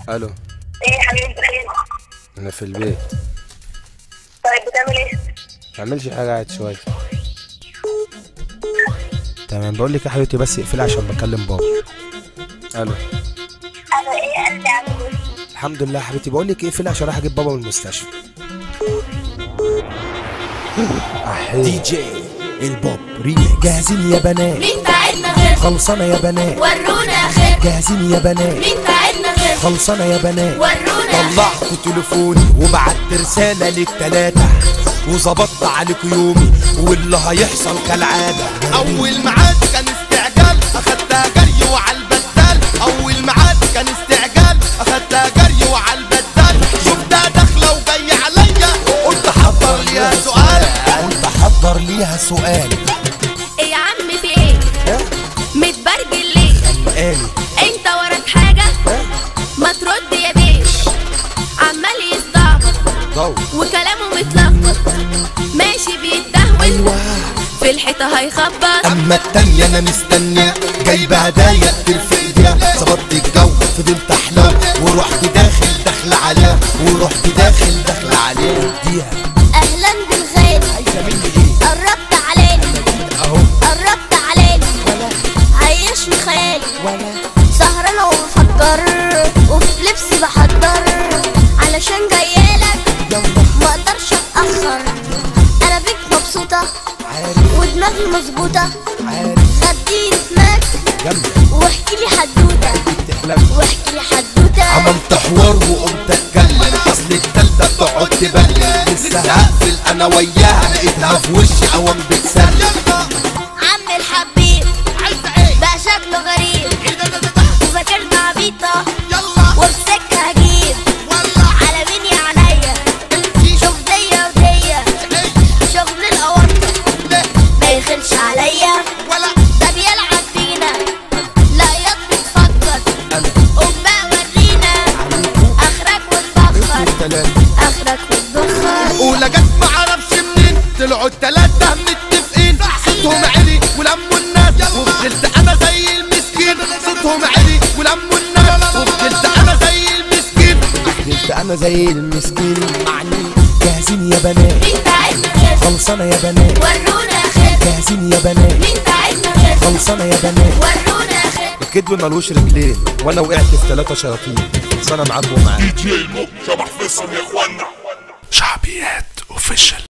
الو ايه يا حبيبي انت فين؟ انا في البيت طيب بتعمل ايه؟ ما تعملش حاجه قاعد شويه تمام بقول لك يا حبيبتي بس اقفلي عشان بكلم بابا الو انا ايه قلبي عامل ايه؟ الحمد لله يا حبيبتي بقول لك اقفلي عشان رايح اجيب بابا من المستشفى أحي. دي جي البوب ريميكس جاهزين يا بنات مين تعبنا غير خلصانه يا بنات ورونا خير جاهزين يا بنات مين تعبنا غير خلصانه يا بنات ورونا طلعت تليفوني وبعت رسالة للتلاتة وظبطت عليكم يومي واللي هيحصل كالعادة اول ميعاد كان استعجال اخدتها جري وعلى البدال اول ميعاد كان استعجال اخدتها جري وعلى البدال شفتها داخله وجايه عليا قلت احضر ليها سؤال قلت احضر ليها سؤال ايه يا عم في ايه متبرجل ليه قالي انت وراك حاجة ما ترد يا بيش عمال يستعبط ضو وكلامه متلخبط ماشي بيتدهول ايوه في الحيطة هيخبط اما التانية انا مستنية جايبة هدايا كتير في ايديها ظبطت الجو فضلت احلام ورحت داخل داخل عليها ورحت داخل داخل عليها اديها اهلا بالغالي عايزة مني ايه قربت علينا اهو قربت علينا ولا عيشني خيالي ولا سهرانة وبفكر وفي لبسي بحضر علشان جايالك يلا ما اقدرش اتاخر انا بيك مبسوطة عارف ودماغي مظبوطة عارف خديني سماك جنبك واحكي لي حدوتة تحلم واحكي لي حدوتة عملت حوار وقمت اتكلم اصل التالتة تقعد تبلم لسه هقفل انا وياها لقيتها في وشي قوام بتسلم عم الحبيب عايزه ايه بقى شكله غريب ايه ده ده ده ده وفاكرني عبيطة يلا وفي سكة هجيب ولا على مين يا عينيا شوف ديا وديا ايه شغل الأوانطة ليه ما يخلش عليا ولا ده بيلعب فينا لا يطلب تفكر انا قوم بقى ورينا اخرك وتبخر تلاتة اخرك وتبخر اولى جت معرفش منين طلعوا التلاتة متفقين صوتهم عالي ولموا الناس وفضلت انا زي المسكين صوتهم عالي ولموا الناس وفضلت انا زي المسكين فضلت انا زي المسكين معني جاهزين يا بنات مين تعبنا غير خلصانة يا بنات ورونا خير جاهزين يا بنات مين تعبنا غير خلصانة يا بنات ورونا خير الكدب ملوش رجلين وانا وقعت في ثلاثة شياطين بس انا معاك ومعاك دي جي الموب شبح فيصل يا اخوانا شعبيات اوفيشال